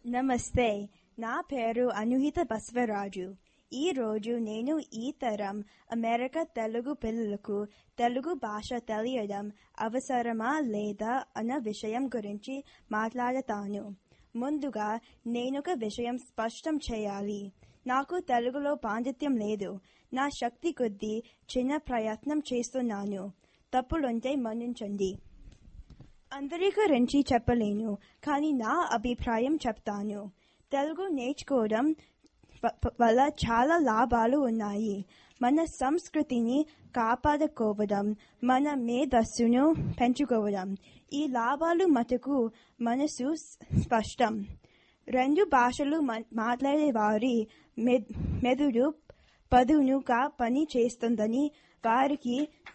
నమస్తే నా పేరు అనుహిత బస్వరాజు ఈ రోజు నేను ఈ తరం అమెరికా తెలుగు పిల్లలకు తెలుగు భాష తెలియడం అవసరమా లేదా అన్న విషయం గురించి మాట్లాడతాను ముందుగా నేనొక విషయం స్పష్టం చేయాలి నాకు తెలుగులో పాండిత్యం లేదు నా శక్తి కొద్దీ చిన్న ప్రయత్నం చేస్తున్నాను తప్పులుంటే మన్నించండి అందరి గురించి చెప్పలేను కానీ నా అభిప్రాయం చెప్తాను తెలుగు నేర్చుకోవడం వ- వ- వల్ల చాలా లాభాలు ఉన్నాయి మన సంస్కృతిని కాపాడుకోవడం మన మేధస్సును పెంచుకోవడం ఈ లాభాలు మటుకు మనసు స్- స్పష్టం రెండు భాషలు మా- మాట్లాడే వారి మె- మెదడు పదునుగా పని చేస్తుందని వారికి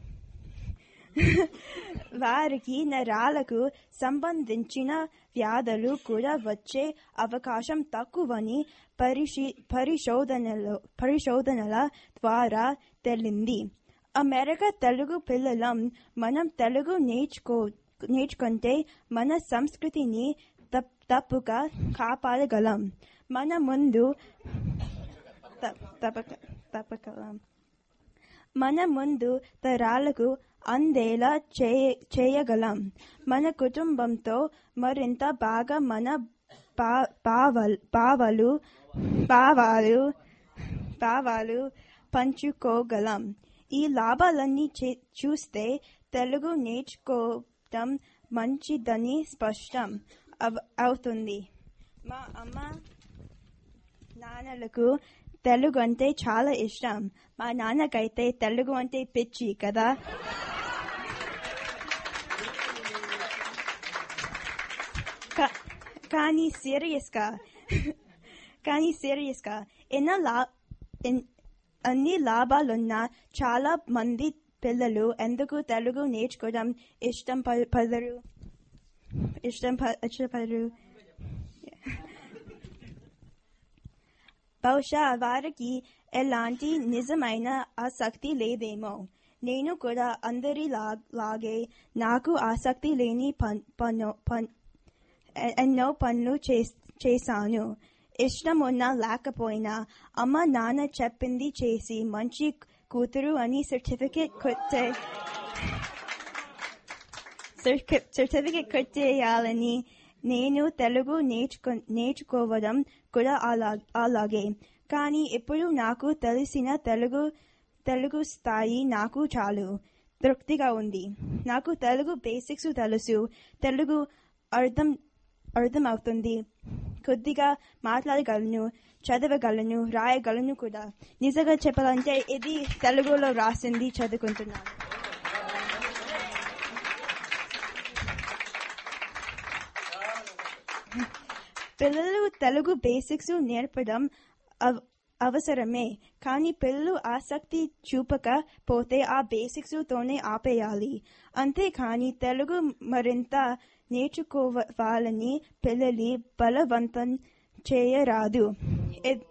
వారికి నరాలకు సంబంధించిన వ్యాధులు కూడా వచ్చే అవకాశం తక్కువని పరిశీ పరిశోధనలో పరిశోధనల ద్వారా తెలింది అమెరికా తెలుగు పిల్లలం మనం తెలుగు నేర్చుకో నేర్చుకుంటే మన సంస్కృతిని తప్- తప్పుగా కాపాడగలం మన ముందు త- తప్పక తప్పగలం మన ముందు తరాలకు అందేలా చేయ- చేయగలం మన కుటుంబంతో మరింత బాగా మన భా- భావల్- భావాలు భావాలు భావాలు పంచుకోగలం ఈ లాభాలన్నీ చే- చూస్తే తెలుగు నేర్చుకోవటం మంచిదని స్పష్టం అవ- అవుతుంది మా అమ్మ నాన్నలకు తెలుగు అంటే చాలా ఇష్టం మా నాన్నకైతే తెలుగు అంటే పిచ్చి కదా కా- కానీ సీరియస్ గా కానీ సీరియస్ గా ఎన్న లా ఎన్- అన్ని లాభాలున్నా చాలా మంది పిల్లలు ఎందుకు తెలుగు నేర్చుకోవడం ఇష్టం ప- పడరు ఇష్టం ప- ఇష్టపడరు బహుశా వారికి ఎలాంటి నిజమైన ఆసక్తి లేదేమో నేను కూడా అందరి లా- లాగే నాకు ఆసక్తి లేని పన్- పను పన్- ఎ- ఎన్నో పనులు చేస్- చేశాను ఇష్టం ఉన్నా లేకపోయినా అమ్మ నాన్న చెప్పింది చేసి మంచి కూతురు అని సర్టిఫికేట్ కొట్టే సర్టి- సర్టిఫికేట్ కొట్టేయాలని నేను తెలుగు నేర్చుకో నేర్చుకోవడం కూడా అలా అలాగే కానీ ఇప్పుడు నాకు తెలిసిన తెలుగు తెలుగు స్థాయి నాకు చాలు తృప్తిగా ఉంది నాకు తెలుగు బేసిక్స్ తెలుసు తెలుగు అర్థం అర్థం అవుతుంది కొద్దిగా మాట్లాడగలను చదవగలను రాయగలను కూడా నిజంగా చెప్పాలంటే ఇది తెలుగులో రాసింది చదువుకుంటున్నాను పిల్లలు తెలుగు బేసిక్స్ నేర్పడం అవ- అవసరమే కానీ పిల్లలు ఆసక్తి చూపకపోతే ఆ బేసిక్స్ తోనే ఆపేయాలి అంతేకాని తెలుగు మరింత నేర్చుకోవాలని పిల్లలి బలవంతం చేయరాదు ఇ-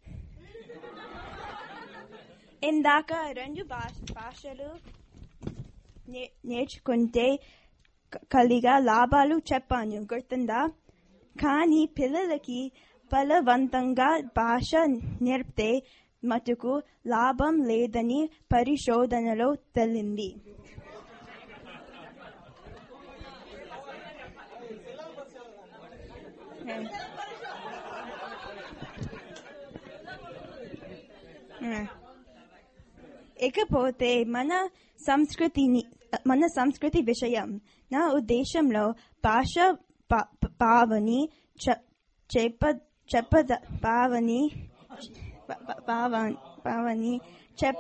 ఇందాక రెండు భాష భాషలు నే- నేర్చుకుంటే క- కలిగా లాభాలు చెప్పాను గుర్తుందా కానీ పిల్లలకి బలవంతంగా భాష నేర్పితే మటుకు లాభం లేదని పరిశోధనలో తెలింది ఇకపోతే మన సంస్కృతిని మన సంస్కృతి విషయం నా ఉద్దేశంలో భాష పా- పావని చె- చెప్ప చెప్పద పావని ప- ప- పావ- పావని చెప్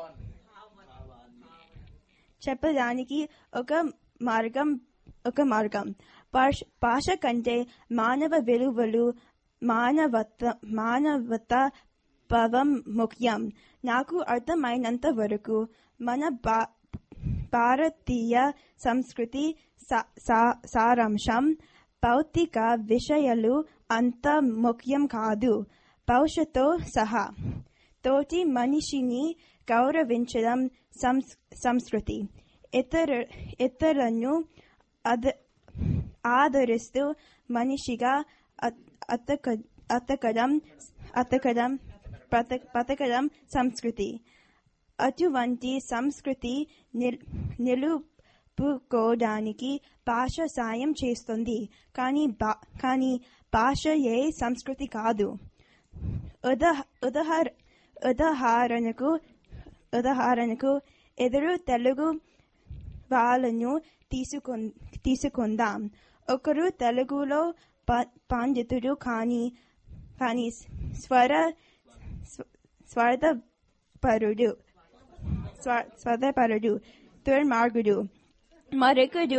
చెప్పడానికి ఒక మార్గం ఒక మార్గం భాష- భాష కంటే మానవ విలువలు మానవత మానవత భావం ముఖ్యం నాకు అర్థమైనంత వరకు మన భా- భారతీయ సంస్కృతి సా- సా- సారాంశం భౌతిక విషయాలు అంత ముఖ్యం కాదు భవిష్యత్తో సహా తోటి మనిషిని గౌరవించడం సంస్- సంస్కృతి ఇతర ఇతరులను అద ఆదరిస్తూ మనిషిగా అతక అతకడం అతకడం బత- బతకడం సంస్కృతి అటువంటి సంస్కృతి నిల్- నిలుపుకోవడానికి భాష సాయం చేస్తుంది కానీ బా కానీ భాష ఏ సంస్కృతి కాదు ఉదాహ ఉదాహర ఉదాహరణకు ఉదాహరణకు ఎదురు తెలుగు వాళ్ళను తీసుకొ తీసుకుందాం ఒకరు తెలుగులో ప- పండితుడు కానీ కానీ స్వర స్వ- స్వార్థపరుడు స్వ- స్వార్థపరుడు దుర్మార్గుడు మరొకడు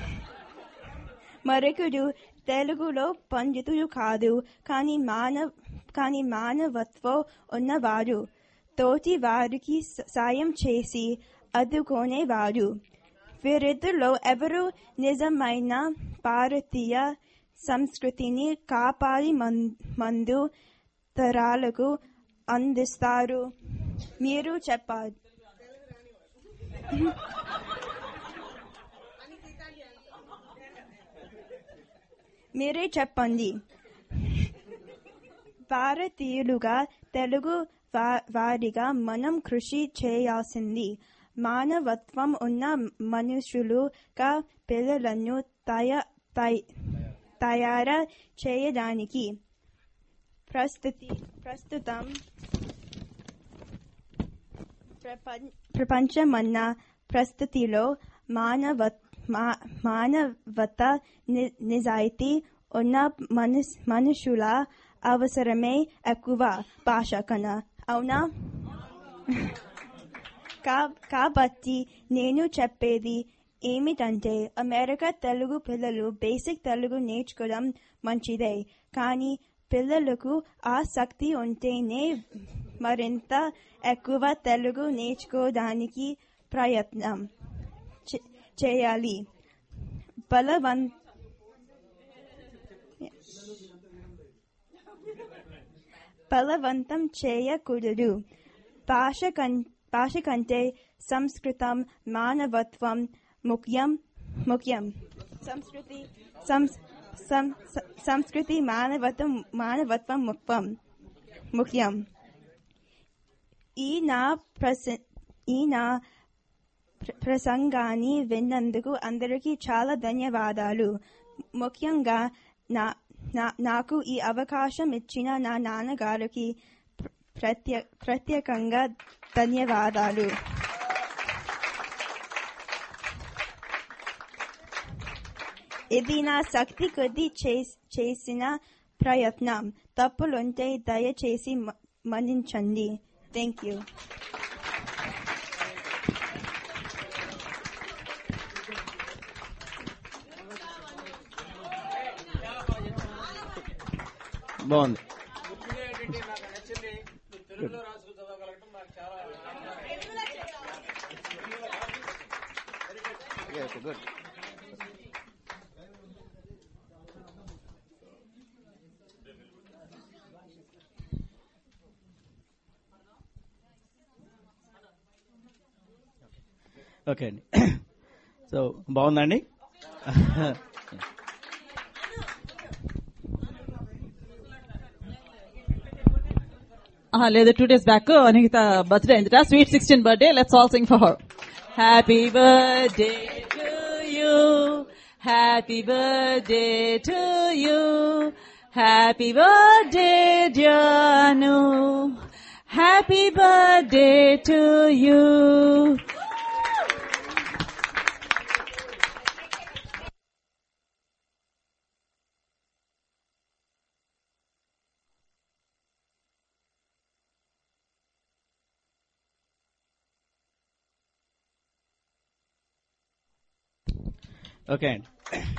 మరొకడు తెలుగులో పండితుడు కాదు కానీ మానవ కానీ మానవత్వం ఉన్నవాడు తోటి వారికి స- సాయం చేసి అద్దుకునేవాడు వీరిద్దరిలో ఎవరు నిజమైన భారతీయ సంస్కృతిని కాపాడి మన్- మందు తరాలకు అందిస్తారు మీరు చెప్పాలి మీరే చెప్పండి భారతీయులుగా తెలుగు వా- వారిగా మనం కృషి చేయాల్సింది మానవత్వం ఉన్న మనుషులుగా పిల్లలను తయ తయ- తయారు చేయడానికి ప్రస్తుతి ప్రస్తుతం ప్రపంచ ప్రపంచమన్న ప్రస్తుతిలో మానవ మా- మానవత ని- నిజాయితీ ఉన్న మనస్ మనుషుల అవసరమే ఎక్కువ భాష కన్నా అవునా కా- కాబట్టి నేను చెప్పేది ఏమిటంటే అమెరికా తెలుగు పిల్లలు బేసిక్ తెలుగు నేర్చుకోవడం మంచిదే కానీ పిల్లలకు ఆసక్తి ఉంటేనే మరింత ఎక్కువ తెలుగు నేర్చుకోవడానికి ప్రయత్నం చే- చేయాలి బలవం బలవంతం చేయకూడదు భాష కం- భాష కంటే సంస్కృతం మానవత్వం ముఖ్యం ముఖ్యం సంస్కృతి సంస్- సం- స- సంస్కృతి మానవత్వం మానవత్వం ముఖ్యం ముఖ్యం ఈ నా ప్రస ఈ నా ప్ర- ప్రసంగాన్ని విన్నందుకు అందరికీ చాలా ధన్యవాదాలు ముఖ్యంగా నా నా- నాకు ఈ అవకాశం ఇచ్చిన నా నాన్నగారికి ప్ర- ప్రత్యే ప్రత్యేకంగా ధన్యవాదాలు ఇది నా శక్తి కొద్ది చేస్- చేసిన ప్రయత్నం తప్పులుంటే దయచేసి మ- మన్నించండి థ్యాంక్ యూ బాగుంది గుడ్ ఓకే అండి సో బాగుందండి లేదు two days back Anitha birthday అయిందిట sweet sixteen birthday let's all sing for her happy birthday to you happy birthday to you happy birthday Janu happy birthday to you okay అండి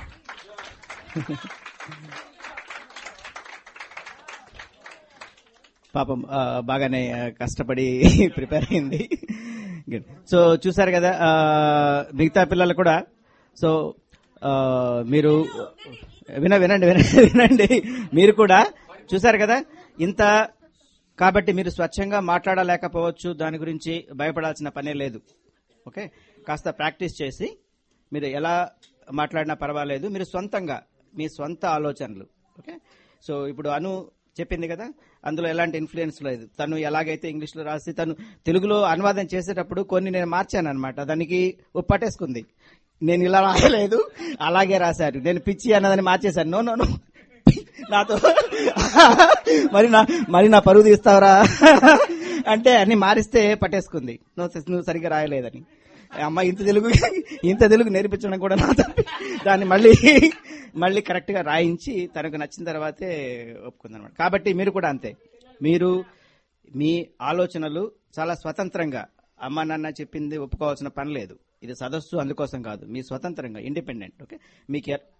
పాపం ఆ, బాగానే ఆ, కష్టపడి ప్రిపేర్ అయింది Good. సో చూసారు కదా ఆ, మిగతా పిల్లలు కూడా సో ఆ, మీరు విన వినండి వినండి వినండి మీరు కూడా చూసారు కదా ఇంత కాబట్టి మీరు స్వచ్ఛంగా మాట్లాడలేకపోవచ్చు దాని గురించి భయపడాల్సిన పనే లేదు ఓకే కాస్త ప్రాక్టీస్ చేసి మీరు ఎలా మాట్లాడినా పర్వాలేదు మీరు సొంతంగా మీ సొంత ఆలోచనలు ఓకే సో ఇప్పుడు అను చెప్పింది కదా అందులో ఎలాంటి ఇన్ఫ్లుయెన్స్ లేదు తను ఎలాగైతే ఇంగ్లీష్ లో రాసి తను తెలుగులో అనువాదం చేసేటప్పుడు కొన్ని నేను మార్చాను అనమాట దానికి పట్టేసుకుంది నేను ఇలా రాయలేదు అలాగే రాశారు నేను పిచ్చి అన్నదని మార్చేశాను నో నో నో నాతో మరి నా మరి నా పరువు తీస్తావరా అంటే అన్ని మారిస్తే పట్టేసుకుంది నువ్వు నువ్వు సరిగ్గా రాయలేదని అమ్మ ఇంత తెలుగు ఇంత తెలుగు నేర్పించడం కూడా నా తప్పి దాన్ని మళ్ళీ మళ్ళీ కరెక్ట్ గా రాయించి తనకు నచ్చిన తర్వాతే ఒప్పుకుందనమాట కాబట్టి మీరు కూడా అంతే మీరు మీ ఆలోచనలు చాలా స్వతంత్రంగా అమ్మ నాన్న చెప్పింది ఒప్పుకోవాల్సిన పని లేదు ఇది సదస్సు అందుకోసం కాదు మీ స్వతంత్రంగా ఇండిపెండెంట్ ఓకే మీకు ఎ-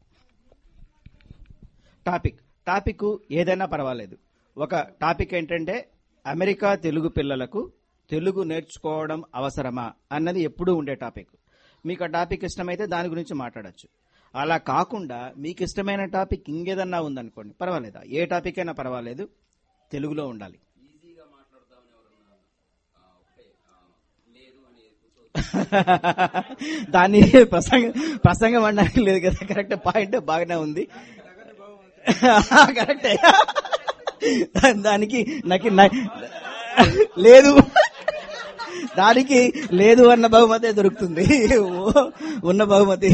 టాపిక్ టాపిక్ ఏదైనా పర్వాలేదు ఒక టాపిక్ ఏంటంటే అమెరికా తెలుగు పిల్లలకు తెలుగు నేర్చుకోవడం అవసరమా అన్నది ఎప్పుడూ ఉండే టాపిక్ మీకు ఆ టాపిక్ ఇష్టమైతే దాని గురించి మాట్లాడొచ్చు అలా కాకుండా మీకు ఇష్టమైన టాపిక్ ఇంకేదన్నా ఉందనుకోండి పర్వాలేదా ఏ టాపిక్ అయినా పర్వాలేదు తెలుగులో ఉండాలి దాన్ని ప్రసంగ ప్రసంగం అనడానికి లేదు కదా కరెక్ట్ పాయింట్ బాగానే ఉంది కరెక్టే దానికి నాకు నా- లేదు దానికి లేదు అన్న బహుమతి దొరుకుతుంది ఉన్న బహుమతి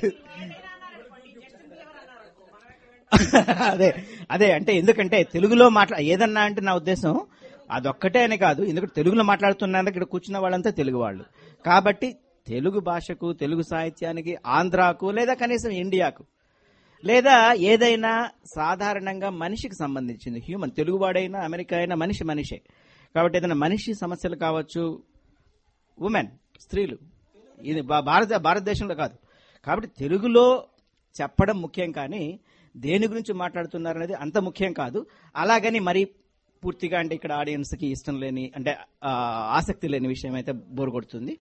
అదే అదే అంటే ఎందుకంటే తెలుగులో మాట్లా ఏదన్నా అంటే నా ఉద్దేశం అదొక్కటే అని కాదు ఎందుకంటే తెలుగులో మాట్లాడుతున్నారు ఇక్కడ కూర్చున్న వాళ్ళంతా తెలుగు వాళ్ళు కాబట్టి తెలుగు భాషకు తెలుగు సాహిత్యానికి ఆంధ్రాకు లేదా కనీసం ఇండియాకు లేదా ఏదైనా సాధారణంగా మనిషికి సంబంధించింది హ్యూమన్ తెలుగువాడైనా అమెరికా అయినా మనిషి మనిషే కాబట్టి ఏదైనా మనిషి సమస్యలు కావచ్చు ఉమెన్ స్త్రీలు ఇది భా- భారత భారతదేశంలో కాదు కాబట్టి తెలుగులో చెప్పడం ముఖ్యం కానీ దేని గురించి మాట్లాడుతున్నారు అనేది అంత ముఖ్యం కాదు అలాగని మరి పూర్తిగా అంటే ఇక్కడ ఆడియన్స్ కి ఇష్టం లేని అంటే ఆ, ఆసక్తి లేని విషయం అయితే బోర్ కొడుతుంది